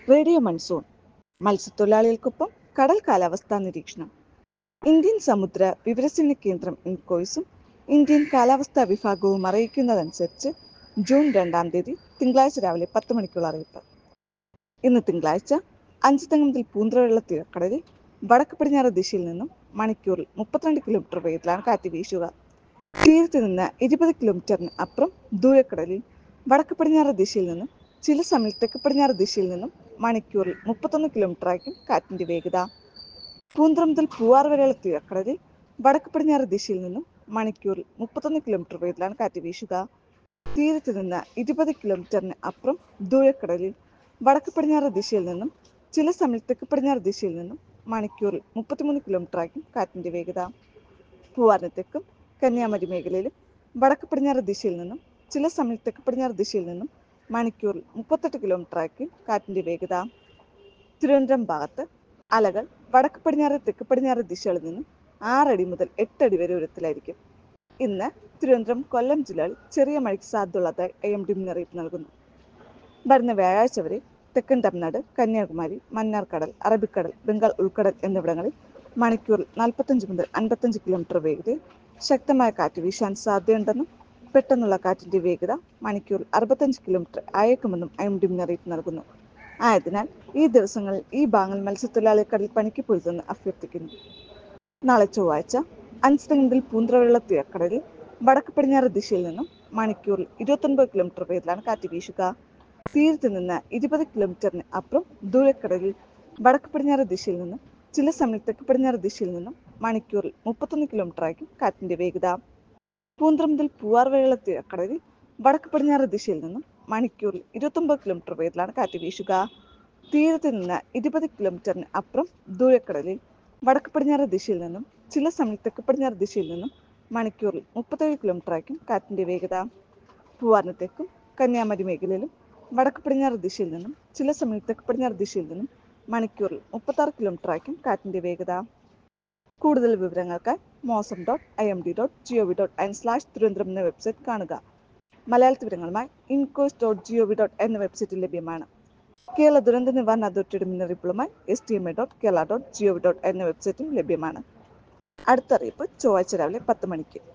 radio monsoon മത്സ്യത്തൊഴിലാളികൾക്കൊപ്പം കടൽ കാലാവസ്ഥാ നിരീക്ഷണം ഇന്ത്യൻ സമുദ്ര വിവരസേന കേന്ദ്രം ഇൻകോയ്സും ഇന്ത്യൻ കാലാവസ്ഥാ വിഭാഗവും അറിയിക്കുന്നതനുസരിച്ച് ജൂൺ രണ്ടാം തീയതി തിങ്കളാഴ്ച രാവിലെ പത്ത് മണിക്കുള്ള അറിയിപ്പ് ഇന്ന് തിങ്കളാഴ്ച അഞ്ചുതെങ്ങ് മുതൽ പൂന്തറയുള്ള തീരക്കടലിൽ വടക്ക് പടിഞ്ഞാറ് ദിശയിൽ നിന്നും മണിക്കൂറിൽ മുപ്പത്തിരണ്ട് കിലോമീറ്റർ വേഗത്തിലാണ് കാറ്റ് വീശുക തീരത്ത് നിന്ന് ഇരുപത് കിലോമീറ്ററിന് അപ്പുറം ദൂരക്കടലിൽ വടക്ക് പടിഞ്ഞാറ് ദിശയിൽ നിന്നും ചില സമയത്ത് തെക്ക് പടിഞ്ഞാറ് ദിശയിൽ നിന്നും മണിക്കൂറിൽ മുപ്പത്തൊന്ന് കിലോമീറ്റർ ആയിരിക്കും കാറ്റിന്റെ വേഗത പൂന്തറ മുതൽ പൂവാർ വരെയുള്ള തീരക്കടലിൽ വടക്ക് പടിഞ്ഞാറ് ദിശയിൽ നിന്നും മണിക്കൂറിൽ മുപ്പത്തൊന്ന് കിലോമീറ്റർ വേഗത്തിലാണ് കാറ്റ് വീശുക തീരത്ത് നിന്ന് ഇരുപത് കിലോമീറ്ററിന് അപ്പുറം ദൂരക്കടലിൽ വടക്ക് പടിഞ്ഞാറ് ദിശയിൽ നിന്നും ചില സമയത്ത് തെക്ക് പടിഞ്ഞാറ് ദിശയിൽ നിന്നും മണിക്കൂറിൽ മുപ്പത്തിമൂന്ന് കിലോമീറ്റർ ആയിരിക്കും കാറ്റിന്റെ വേഗത പൂവാറിന് തെക്കും കന്യാകുമാരി മേഖലയിലും വടക്ക് പടിഞ്ഞാറ് ദിശയിൽ നിന്നും ചില സമയത്ത് തെക്ക് പടിഞ്ഞാറ് ദിശയിൽ നിന്നും മണിക്കൂറിൽ മുപ്പത്തെട്ട് കിലോമീറ്റർ ആയിരിക്കും കാറ്റിന്റെ വേഗത തിരുവനന്തപുരം ഭാഗത്ത് അലകൾ വടക്ക് പടിഞ്ഞാറ് തെക്ക് പടിഞ്ഞാറ് ദിശകളിൽ നിന്നും ആറടി മുതൽ എട്ടടി വരെ ഉയരത്തിലായിരിക്കും ഇന്ന് തിരുവനന്തപുരം കൊല്ലം ജില്ലകളിൽ ചെറിയ മഴയ്ക്ക് സാധ്യതയുള്ളതായി ഐ എം ഡി മുന്നറിയിപ്പ് നൽകുന്നു വരുന്ന വ്യാഴാഴ്ച വരെ തെക്കൻ തമിഴ്നാട് കന്യാകുമാരി മന്നാർക്കടൽ അറബിക്കടൽ ബംഗാൾ ഉൾക്കടൽ എന്നിവിടങ്ങളിൽ മണിക്കൂറിൽ നാൽപ്പത്തഞ്ച് മുതൽ അൻപത്തഞ്ച് കിലോമീറ്റർ വേഗതയിൽ ശക്തമായ കാറ്റ് വീശാൻ സാധ്യതയുണ്ടെന്നും പെട്ടെന്നുള്ള കാറ്റിന്റെ വേഗത മണിക്കൂറിൽ അറുപത്തഞ്ച് കിലോമീറ്റർ അയക്കുമെന്നും ഐ എം ഡി മുന്നറിയിപ്പ് നൽകുന്നു ആയതിനാൽ ഈ ദിവസങ്ങളിൽ ഈ ഭാഗങ്ങൾ മത്സ്യത്തൊഴിലാളി കടൽ പണിക്ക് പൊരുതെന്ന് അഭ്യർത്ഥിക്കുന്നു നാളെ ചൊവ്വാഴ്ച അഞ്ച് മുതൽ പൂന്തറയുള്ള തീരക്കടലിൽ വടക്ക് പടിഞ്ഞാറ് ദിശയിൽ നിന്നും മണിക്കൂറിൽ ഇരുപത്തൊൻപത് കിലോമീറ്റർ വേഗത്തിലാണ് കാറ്റ് വീശുക തീരത്ത് നിന്ന് ഇരുപത് കിലോമീറ്ററിന് അപ്പുറം ദൂരക്കടലിൽ വടക്ക് പടിഞ്ഞാറ് ദിശയിൽ നിന്നും ചില സമയത്ത് തെക്ക് പടിഞ്ഞാറ് ദിശയിൽ നിന്നും മണിക്കൂറിൽ മുപ്പത്തൊന്ന് കിലോമീറ്റർ ആയിരിക്കും കാറ്റിന്റെ വേഗത പൂന്തറ മുതൽ പൂവാർ വരെയുള്ള തീരക്കടലിൽ വടക്ക് പടിഞ്ഞാറ് ദിശയിൽ നിന്നും മണിക്കൂറിൽ ഇരുപത്തൊമ്പത് കിലോമീറ്റർ വേഗത്തിലാണ് കാറ്റ് വീശുക തീരത്ത് നിന്ന് ഇരുപത് കിലോമീറ്ററിന് അപ്പുറം ദൂരക്കടലിൽ വടക്ക് പടിഞ്ഞാറ് ദിശയിൽ നിന്നും ചില സമയത്ത് തെക്ക് പടിഞ്ഞാറ് ദിശയിൽ നിന്നും മണിക്കൂറിൽ മുപ്പത്തേഴ് കിലോമീറ്റർ ആയിരിക്കും കാറ്റിന്റെ വേഗത പൂവാറിന് തെക്കും കന്യാകുമാരി മേഖലയിലും വടക്ക് പടിഞ്ഞാറ് ദിശയിൽ നിന്നും ചില സമയത്ത് തെക്ക് പടിഞ്ഞാറ് ദിശയിൽ നിന്നും മണിക്കൂറിൽ മുപ്പത്താറ് കിലോമീറ്റർ ആയിരിക്കും കാറ്റിന്റെ വേഗത കൂടുതൽ വിവരങ്ങൾക്ക് mausam dot I M D dot G O V dot in slash Thiruvananthapuram എന്ന വെബ്സൈറ്റ് കാണുക മലയാളത്തിൽ വിവരങ്ങളുമായി INCOIS dot G O V dot എന്ന വെബ്സൈറ്റിൽ ലഭ്യമാണ് കേരള ദുരന്ത നിവാരണ അതോറിറ്റിയുടെ മുന്നറിയിപ്പുകളുമായി S T M A dot Kerala dot G O V dot എന്ന വെബ്സൈറ്റും ലഭ്യമാണ് അടുത്ത അറിയിപ്പ് ചൊവ്വാഴ്ച രാവിലെ പത്ത് മണിക്ക്